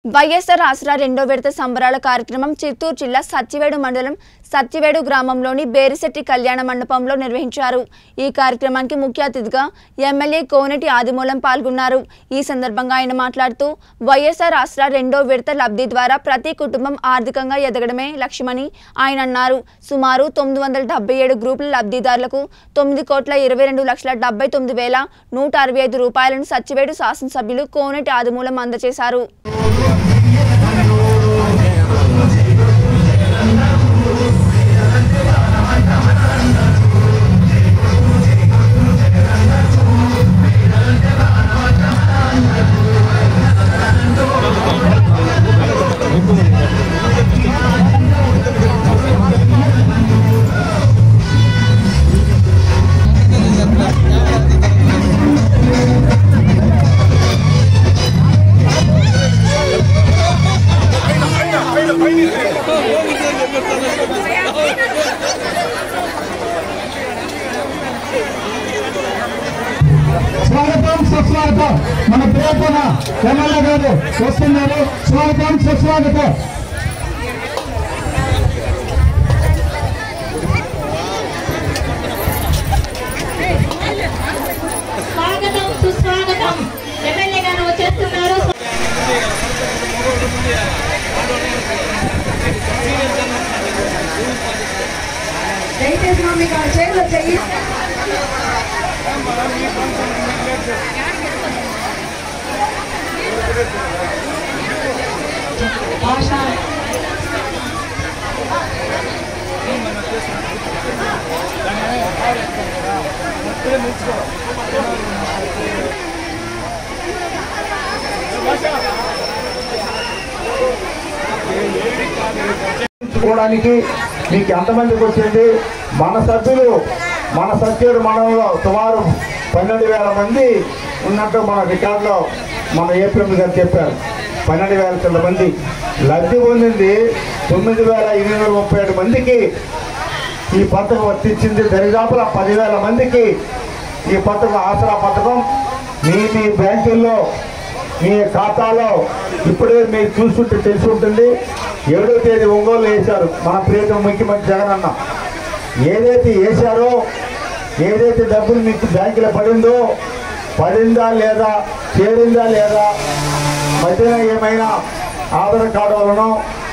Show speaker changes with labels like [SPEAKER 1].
[SPEAKER 1] వైఎస్ఆర్ ఆసరా రెండో విడత సంబరాల కార్యక్రమం చిత్తూరు జిల్లా సత్యవేడు మండలం సత్యవేడు గ్రామంలోని బేరిశెట్టి కళ్యాణ మండపంలో నిర్వహించారు ఈ కార్యక్రమానికి ముఖ్య అతిథిగా ఎమ్మెల్యే కోనటి ఆదిమూలం పాల్గొన్నారు ఈ సందర్భంగా ఆయన మాట్లాడుతూ వైఎస్ఆర్ ఆసరా రెండో విడత లబ్ధి ద్వారా ప్రతి కుటుంబం ఆర్థికంగా ఎదగడమే లక్ష్యమని ఆయన అన్నారు సుమారు తొమ్మిది వందల డెబ్బై ఏడు గ్రూపుల లబ్ధిదారులకు తొమ్మిది కోట్ల ఇరవై రెండు లక్షల డెబ్బై తొమ్మిది వేల నూట అరవై ఐదు రూపాయలను సత్యవేడు శాసనసభ్యులు కోనటి ఆదిమూలం అందజేశారు
[SPEAKER 2] స్వాగతం సుస్వాగతం మన ప్రియతమ ఎమ్మెల్యే గారు వస్తున్నారు స్వాగతం సుస్వాగతం
[SPEAKER 3] స్వాగతం సుస్వాగతం ఎమ్మెల్యే గారు వచ్చేస్తున్నారు
[SPEAKER 4] దయచేసి మా మీకు ఆ చేతిలో చెయ్యి భాష
[SPEAKER 2] చేసుకోవడానికి మీకు ఎంతమందికి వచ్చింది మన సభ్యులు మన సభ్యుడు మండలంలో సుమారు పన్నెండు వేల మంది ఉన్నట్టు మన రికార్డులో మన ఏప్రిల్ గారు చెప్పారు పన్నెండు వేల చిల్ల మంది లబ్ధి పొందింది తొమ్మిది వేల ఎనిమిది వందల ముప్పై ఏడు మందికి ఈ పథకం వర్తించింది దరిదాపుల పదివేల మందికి ఈ పథకం ఆసరా పథకం మీ మీ బ్యాంకుల్లో మీ ఖాతాలో ఇప్పుడే మీరు చూసుంటే తెలిసి ఉంటుంది ఏడో తేదీ ఒంగోలు వేశారు మన ప్రియతమ ముఖ్యమంత్రి జగన్ అన్న ఏదైతే వేశారో ఏదైతే డబ్బులు మీకు బ్యాంకులో పడిందో పడిందా లేదా చేరిందా లేదా మధ్యన ఏమైనా ఆధార్ కార్డు వలనో